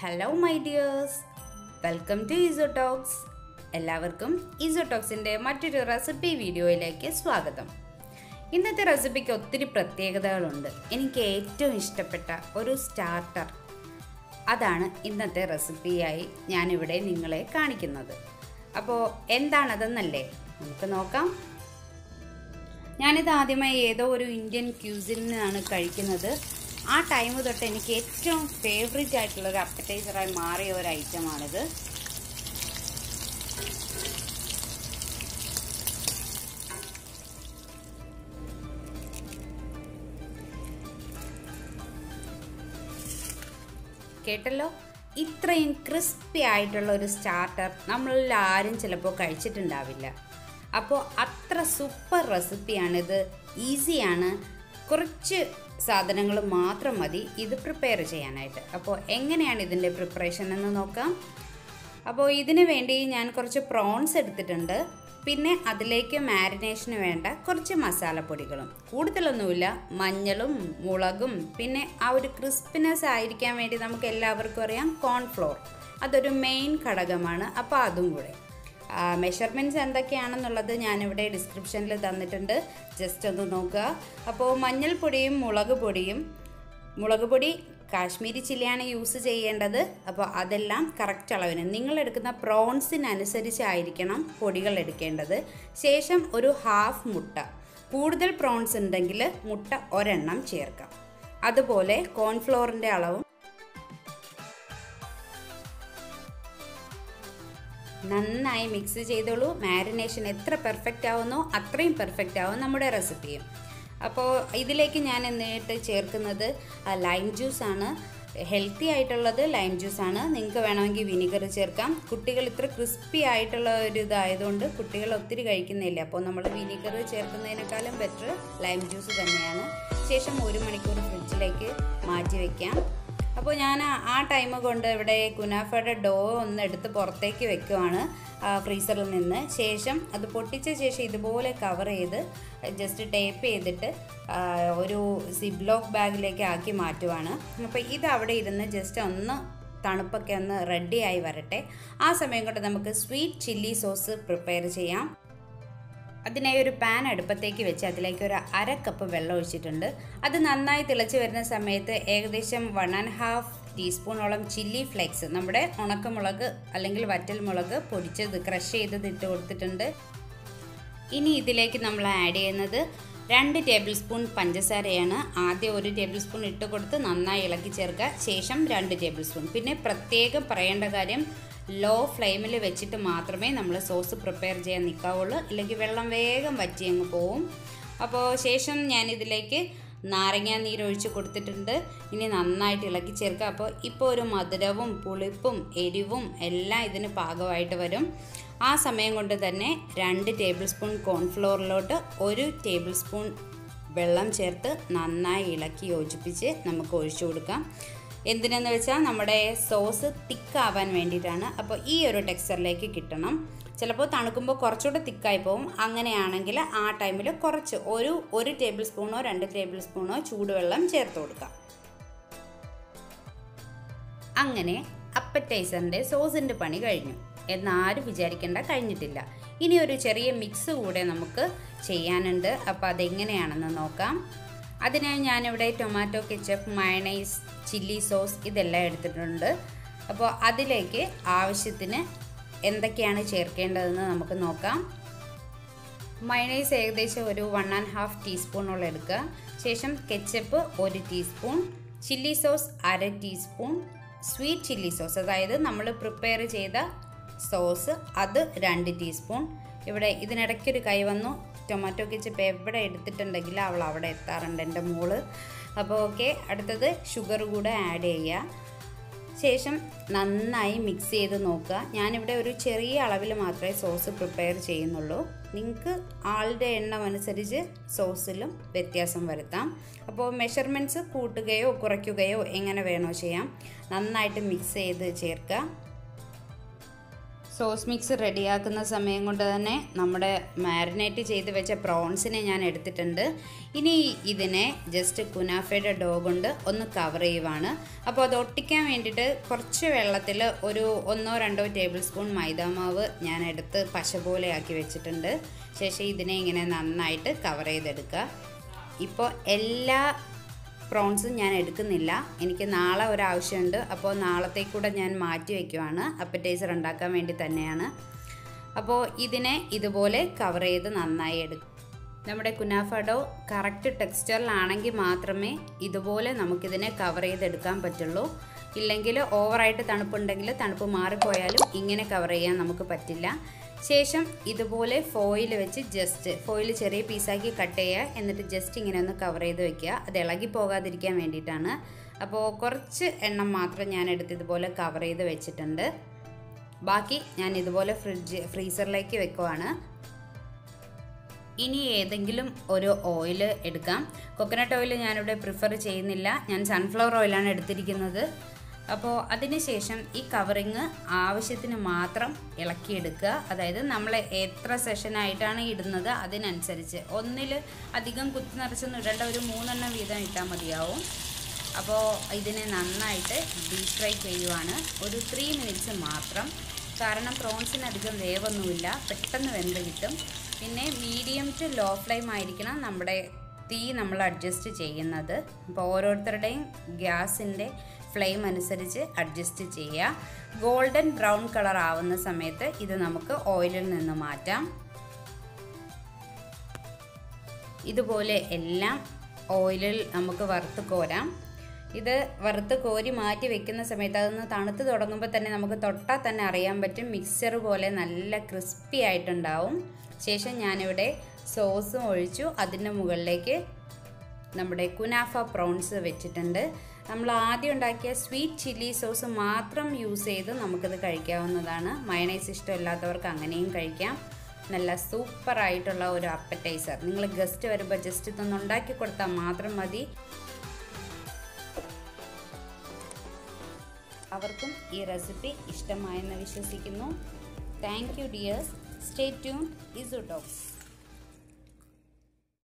hello my dears welcome to ഈസോടോക്സ് എല്ലാവർക്കും ഈസോടോക്സിൻ്റെ മറ്റൊരു റെസിപ്പി വീഡിയോയിലേക്ക് സ്വാഗതം ഇന്നത്തെ റെസിപ്പിക്ക് ഒത്തിരി പ്രത്യേകതകളുണ്ട് എനിക്ക് ഏറ്റവും ഇഷ്ടപ്പെട്ട ഒരു സ്റ്റാർട്ടർ അതാണ് ഇന്നത്തെ റെസിപ്പിയായി ഞാനിവിടെ നിങ്ങളെ കാണിക്കുന്നത് അപ്പോൾ എന്താണതെന്നല്ലേ നമുക്ക് നോക്കാം ഞാനിത് ആദ്യമായി ഏതോ ഒരു ഇന്ത്യൻ ക്യൂസിൽ നിന്നാണ് കഴിക്കുന്നത് ആ ടൈം തൊട്ട് എനിക്ക് ഏറ്റവും ഫേവറേറ്റ് ആയിട്ടുള്ള ഒരു അപ്പറ്റൈസറായി മാറിയ ഒരു ഐറ്റമാണിത് കേട്ടല്ലോ ഇത്രയും ക്രിസ്പി ആയിട്ടുള്ള ഒരു സ്റ്റാർട്ടർ നമ്മളിൽ ആരും ചിലപ്പോൾ കഴിച്ചിട്ടുണ്ടാവില്ല അപ്പോൾ അത്ര സൂപ്പർ റെസിപ്പിയാണിത് ഈസിയാണ് കുറച്ച് സാധനങ്ങൾ മാത്രം മതി ഇത് പ്രിപ്പയർ ചെയ്യാനായിട്ട് അപ്പോൾ എങ്ങനെയാണ് ഇതിൻ്റെ പ്രിപ്പറേഷൻ എന്ന് നോക്കാം അപ്പോൾ ഇതിന് വേണ്ടി ഞാൻ കുറച്ച് പ്രോൺസ് എടുത്തിട്ടുണ്ട് പിന്നെ അതിലേക്ക് മാരിനേഷന് വേണ്ട കുറച്ച് മസാലപ്പൊടികളും കൂടുതലൊന്നുമില്ല മഞ്ഞളും മുളകും പിന്നെ ആ ഒരു ക്രിസ്പിനെസ് ആയിരിക്കാൻ വേണ്ടി നമുക്ക് എല്ലാവർക്കും അറിയാം കോൺഫ്ലോർ അതൊരു മെയിൻ ഘടകമാണ് അപ്പോൾ അതും കൂടെ മെഷർമെൻറ്റ്സ് എന്തൊക്കെയാണെന്നുള്ളത് ഞാനിവിടെ ഡിസ്ക്രിപ്ഷനിൽ തന്നിട്ടുണ്ട് ജസ്റ്റ് ഒന്ന് നോക്കുക അപ്പോൾ മഞ്ഞൾപ്പൊടിയും മുളക് പൊടിയും മുളക് പൊടി കാശ്മീരി ചില്ലിയാണ് യൂസ് ചെയ്യേണ്ടത് അപ്പോൾ അതെല്ലാം കറക്റ്റ് അളവിന് നിങ്ങൾ എടുക്കുന്ന പ്രോൺസിനനുസരിച്ചായിരിക്കണം പൊടികൾ എടുക്കേണ്ടത് ശേഷം ഒരു ഹാഫ് മുട്ട കൂടുതൽ പ്രോൺസ് ഉണ്ടെങ്കിൽ മുട്ട ഒരെണ്ണം ചേർക്കാം അതുപോലെ കോൺഫ്ലോറിൻ്റെ അളവും നന്നായി മിക്സ് ചെയ്തോളൂ മാരിനേഷൻ എത്ര പെർഫെക്റ്റ് ആവുന്നോ അത്രയും പെർഫെക്റ്റ് ആവും നമ്മുടെ റെസിപ്പിയും അപ്പോൾ ഇതിലേക്ക് ഞാൻ എന്നിട്ട് ചേർക്കുന്നത് ലൈം ജ്യൂസാണ് ഹെൽത്തി ആയിട്ടുള്ളത് ലൈം ജ്യൂസാണ് നിങ്ങൾക്ക് വേണമെങ്കിൽ വിനിഗർ ചേർക്കാം കുട്ടികൾ ഇത്ര ക്രിസ്പി ആയിട്ടുള്ള ഒരു ഇതായതുകൊണ്ട് കുട്ടികൾ ഒത്തിരി കഴിക്കുന്നില്ല അപ്പോൾ നമ്മൾ വിനിഗർ ചേർക്കുന്നതിനേക്കാളും ബെറ്റർ ലൈം ജ്യൂസ് തന്നെയാണ് ശേഷം ഒരു മണിക്കൂർ ഫ്രിഡ്ജിലേക്ക് മാറ്റി വയ്ക്കാം അപ്പോൾ ഞാൻ ആ ടൈം കൊണ്ട് ഇവിടെ കുനാഫയുടെ ഡോ ഒന്ന് എടുത്ത് പുറത്തേക്ക് വെക്കുവാണ് ഫ്രീസറിൽ നിന്ന് ശേഷം അത് പൊട്ടിച്ച ശേഷം ഇതുപോലെ കവർ ചെയ്ത് ജസ്റ്റ് ടേപ്പ് ചെയ്തിട്ട് ഒരു സിബ്ലോക്ക് ബാഗിലേക്ക് ആക്കി മാറ്റുവാണ് അപ്പോൾ ഇത് അവിടെ ഇരുന്ന് ജസ്റ്റ് ഒന്ന് തണുപ്പൊക്കെ ഒന്ന് റെഡിയായി വരട്ടെ ആ സമയം കൊണ്ട് നമുക്ക് സ്വീറ്റ് ചില്ലി സോസ് പ്രിപ്പയർ ചെയ്യാം അതിനായി ഒരു പാൻ അടുപ്പത്തേക്ക് വെച്ച് അതിലേക്ക് ഒരു അര കപ്പ് വെള്ളം ഒഴിച്ചിട്ടുണ്ട് അത് നന്നായി തിളച്ച് വരുന്ന സമയത്ത് ഏകദേശം വൺ ആൻഡ് ഹാഫ് ടീസ്പൂണോളം ചില്ലി ഫ്ലേക്സ് നമ്മുടെ ഉണക്കമുളക് അല്ലെങ്കിൽ വറ്റൽ മുളക് പൊടിച്ചത് ക്രഷ് ചെയ്തത് ഇട്ട് കൊടുത്തിട്ടുണ്ട് ഇനി ഇതിലേക്ക് നമ്മൾ ആഡ് ചെയ്യുന്നത് രണ്ട് ടേബിൾ സ്പൂൺ പഞ്ചസാരയാണ് ആദ്യം ഒരു ടേബിൾ സ്പൂൺ ഇട്ട് കൊടുത്ത് നന്നായി ഇളക്കി ചേർക്കുക ശേഷം രണ്ട് ടേബിൾ സ്പൂൺ പിന്നെ പ്രത്യേകം പറയേണ്ട കാര്യം ലോ ഫ്ലെയിമിൽ വെച്ചിട്ട് മാത്രമേ നമ്മൾ സോസ് പ്രിപ്പയർ ചെയ്യാൻ നിൽക്കാവുള്ളൂ അല്ലെങ്കിൽ വെള്ളം വേഗം വറ്റി അങ്ങ് പോവും അപ്പോൾ ശേഷം ഞാനിതിലേക്ക് നാരങ്ങ നീരൊഴിച്ച് കൊടുത്തിട്ടുണ്ട് ഇനി നന്നായിട്ട് ഇളക്കി ചേർക്കുക അപ്പോൾ ഇപ്പോൾ ഒരു മധുരവും പുളിപ്പും എരിവും എല്ലാം ഇതിന് പാകമായിട്ട് വരും ആ സമയം കൊണ്ട് തന്നെ രണ്ട് ടേബിൾ സ്പൂൺ കോൺഫ്ലോറിലോട്ട് ഒരു ടേബിൾ സ്പൂൺ വെള്ളം ചേർത്ത് നന്നായി ഇളക്കി യോജിപ്പിച്ച് നമുക്ക് ഒഴിച്ചു കൊടുക്കാം എന്തിനെന്ന് വെച്ചാൽ നമ്മുടെ സോസ് തിക്കാവാൻ വേണ്ടിയിട്ടാണ് അപ്പോൾ ഈ ഒരു ടെക്സ്ചറിലേക്ക് കിട്ടണം ചിലപ്പോൾ തണുക്കുമ്പോൾ കുറച്ചുകൂടെ തിക്കായി പോകും അങ്ങനെയാണെങ്കിൽ ആ ടൈമിൽ കുറച്ച് ഒരു ഒരു ടേബിൾ സ്പൂണോ രണ്ട് ടേബിൾ സ്പൂണോ ചൂടുവെള്ളം ചേർത്ത് കൊടുക്കാം അങ്ങനെ അപ്പറ്റൈസറിൻ്റെ സോസിൻ്റെ പണി കഴിഞ്ഞു എന്നാരും വിചാരിക്കേണ്ട കഴിഞ്ഞിട്ടില്ല ഇനി ഒരു ചെറിയ മിക്സ് കൂടെ നമുക്ക് ചെയ്യാനുണ്ട് അപ്പോൾ അതെങ്ങനെയാണെന്ന് നോക്കാം അതിനായി ഞാനിവിടെ tomato ketchup mayonnaise chilli sauce ഇതെല്ലാം എടുത്തിട്ടുണ്ട് അപ്പോൾ അതിലേക്ക് ആവശ്യത്തിന് എന്തൊക്കെയാണ് ചേർക്കേണ്ടതെന്ന് നമുക്ക് നോക്കാം മയണൈസ് ഏകദേശം ഒരു വൺ ആൻഡ് ഹാഫ് ടീസ്പൂണോളം എടുക്കുക ശേഷം കെച്ചപ്പ് ഒരു ടീസ്പൂൺ ചില്ലി സോസ് അര ടീസ്പൂൺ സ്വീറ്റ് ചില്ലി സോസ് അതായത് നമ്മൾ പ്രിപ്പയർ ചെയ്ത സോസ് അത് രണ്ട് ടീസ്പൂൺ ഇവിടെ ഇതിനിടയ്ക്കൊരു കൈ വന്നു ടൊമാറ്റോ കെച്ചപ്പ് എവിടെ എടുത്തിട്ടുണ്ടെങ്കിൽ അവൾ അവിടെ എത്താറുണ്ട് എൻ്റെ മോള് അപ്പോൾ ഓക്കെ അടുത്തത് ഷുഗർ കൂടെ ആഡ് ചെയ്യുക ശേഷം നന്നായി മിക്സ് ചെയ്ത് നോക്കുക ഞാനിവിടെ ഒരു ചെറിയ അളവിൽ മാത്രമേ സോസ് പ്രിപ്പയർ ചെയ്യുന്നുള്ളൂ നിങ്ങൾക്ക് ആളുടെ എണ്ണം അനുസരിച്ച് സോസിലും വ്യത്യാസം വരുത്താം അപ്പോൾ മെഷർമെൻറ്റ്സ് കൂട്ടുകയോ കുറയ്ക്കുകയോ എങ്ങനെ വേണോ ചെയ്യാം നന്നായിട്ട് മിക്സ് ചെയ്ത് ചേർക്കുക സോസ് മിക്സ് റെഡിയാക്കുന്ന സമയം കൊണ്ട് തന്നെ നമ്മുടെ മാരിനേറ്റ് ചെയ്ത് വെച്ച പ്രോൺസിനെ ഞാൻ എടുത്തിട്ടുണ്ട് ഇനി ഇതിനെ ജസ്റ്റ് കുനാഫയുടെ ഡോ കൊണ്ട് ഒന്ന് കവർ ചെയ്യുവാണ് അപ്പോൾ അത് ഒട്ടിക്കാൻ വേണ്ടിയിട്ട് കുറച്ച് വെള്ളത്തിൽ ഒരു ഒന്നോ രണ്ടോ ടേബിൾ സ്പൂൺ മൈദാമാവ് ഞാൻ എടുത്ത് പശ പോലെ ആക്കി വെച്ചിട്ടുണ്ട് ശേഷം ഇതിനെ ഇങ്ങനെ നന്നായിട്ട് കവർ ചെയ്തെടുക്കുക ഇപ്പോൾ എല്ലാ പ്രോൺസും ഞാൻ എടുക്കുന്നില്ല എനിക്ക് നാളെ ഒരാവശ്യമുണ്ട് അപ്പോൾ നാളത്തേക്കൂടെ ഞാൻ മാറ്റി വയ്ക്കുവാണ് അപ്പറ്റൈസർ ഉണ്ടാക്കാൻ വേണ്ടി തന്നെയാണ് അപ്പോൾ ഇതിനെ ഇതുപോലെ കവർ ചെയ്ത് നന്നായി എടുക്കും നമ്മുടെ കുനാഫഡോ കറക്റ്റ് ടെക്സ്ചറിലാണെങ്കിൽ മാത്രമേ ഇതുപോലെ നമുക്കിതിനെ കവർ ചെയ്തെടുക്കാൻ പറ്റുള്ളൂ ഇല്ലെങ്കിൽ ഓവറായിട്ട് തണുപ്പുണ്ടെങ്കിൽ തണുപ്പ് മാറിപ്പോയാലും ഇങ്ങനെ കവർ ചെയ്യാൻ നമുക്ക് പറ്റില്ല ശേഷം ഇതുപോലെ ഫോയിൽ വെച്ച് ജസ്റ്റ് ഫോയിൽ ചെറിയ പീസാക്കി കട്ട് ചെയ്യുക എന്നിട്ട് ജസ്റ്റ് ഇങ്ങനെ ഒന്ന് കവർ ചെയ്ത് വെക്കുക അത് ഇളകി പോകാതിരിക്കാൻ വേണ്ടിയിട്ടാണ് അപ്പോൾ കുറച്ച് എണ്ണം മാത്രം ഞാൻ എടുത്ത് ഇതുപോലെ കവർ ചെയ്ത് വെച്ചിട്ടുണ്ട് ബാക്കി ഞാൻ ഇതുപോലെ ഫ്രിഡ്ജ് ഫ്രീസറിലേക്ക് വെക്കുവാണ് ഇനി ഏതെങ്കിലും ഒരു ഓയിൽ എടുക്കാം കൊക്കനട്ട് ഓയിൽ ഞാനിവിടെ പ്രിഫർ ചെയ്യുന്നില്ല ഞാൻ സൺഫ്ലവർ ഓയിലാണ് എടുത്തിരിക്കുന്നത് അപ്പോൾ അതിനുശേഷം ഈ കവറിങ് ആവശ്യത്തിന് മാത്രം ഇളക്കിയെടുക്കുക അതായത് നമ്മൾ എത്ര സെഷനായിട്ടാണ് ഇടുന്നത് അതിനനുസരിച്ച് ഒന്നിൽ അധികം കുത്തി നിറച്ചൊന്നും ഇടേണ്ട ഒരു മൂന്നെണ്ണം വീതം ഇട്ടാൽ മതിയാവും അപ്പോൾ ഇതിനെ നന്നായിട്ട് ഡീപ് ഫ്രൈ ചെയ്യുവാണ് ഒരു ത്രീ മിനിറ്റ്സ് മാത്രം കാരണം പ്രോൺസിന് അധികം വേവൊന്നുമില്ല പെട്ടെന്ന് വെന്ത് കിട്ടും പിന്നെ മീഡിയം ടു ലോ ഫ്ലെയിം ആയിരിക്കണം നമ്മുടെ തീ നമ്മൾ അഡ്ജസ്റ്റ് ചെയ്യുന്നത് അപ്പോൾ ഓരോരുത്തരുടെയും ഗ്യാസിൻ്റെ ഫ്ലെയിം അനുസരിച്ച് അഡ്ജസ്റ്റ് ചെയ്യുക ഗോൾഡൻ ബ്രൗൺ കളർ ആവുന്ന സമയത്ത് ഇത് നമുക്ക് ഓയിലിൽ നിന്ന് മാറ്റാം ഇതുപോലെ എല്ലാം ഓയിലിൽ നമുക്ക് വറുത്ത് കോരാം ഇത് വറുത്ത് കോരി മാറ്റി വെക്കുന്ന സമയത്ത് അതൊന്ന് തണുത്ത് തുടങ്ങുമ്പോൾ തന്നെ നമുക്ക് തൊട്ടാൽ തന്നെ അറിയാൻ പറ്റും മിക്സ്ചർ പോലെ നല്ല ക്രിസ്പി ആയിട്ടുണ്ടാവും ശേഷം ഞാനിവിടെ സോസും ഒഴിച്ചു അതിൻ്റെ മുകളിലേക്ക് നമ്മുടെ കുനാഫ പ്രോൺസ് വെച്ചിട്ടുണ്ട് നമ്മൾ ആദ്യം ഉണ്ടാക്കിയ സ്വീറ്റ് ചില്ലി സോസ് മാത്രം യൂസ് ചെയ്ത് നമുക്കിത് കഴിക്കാവുന്നതാണ് മയണൈസ് ഇഷ്ടമില്ലാത്തവർക്ക് അങ്ങനെയും കഴിക്കാം നല്ല സൂപ്പറായിട്ടുള്ള ഒരു അപ്പറ്റൈസർ നിങ്ങൾ ഗസ്റ്റ് വരുമ്പോൾ ജസ്റ്റ് ഇതൊന്ന് ഉണ്ടാക്കി കൊടുത്താൽ മാത്രം മതി അവർക്കും ഈ റെസിപ്പി ഇഷ്ടമായെന്ന് വിശ്വസിക്കുന്നു thank you dears stay tuned Isu talks